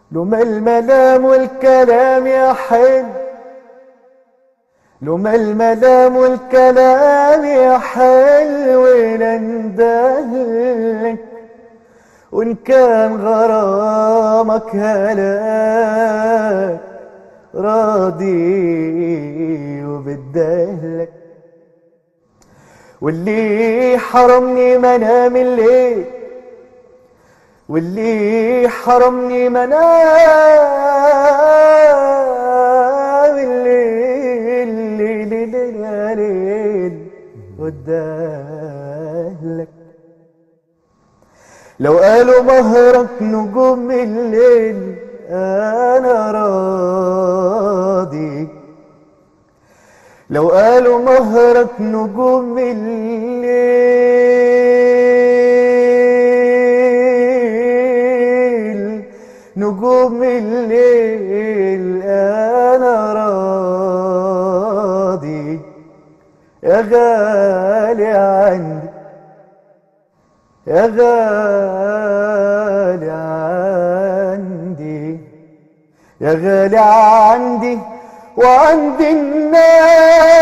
لما الملام والكلام يا حلو لما الملام والكلام يا حلو نندهلك وإن كان غرامك هلاك راضي وبدهلك واللي حرمني منام الليل واللي حرمني منام الليل الليل الليل ودهلك لو قالوا مهرك نجوم الليل انا راضي لو قالوا مهرك نجوم الليل نجوم الليل انا راضي يا غالي عندي يا غالي عندي يا غالي عندي وعند الناس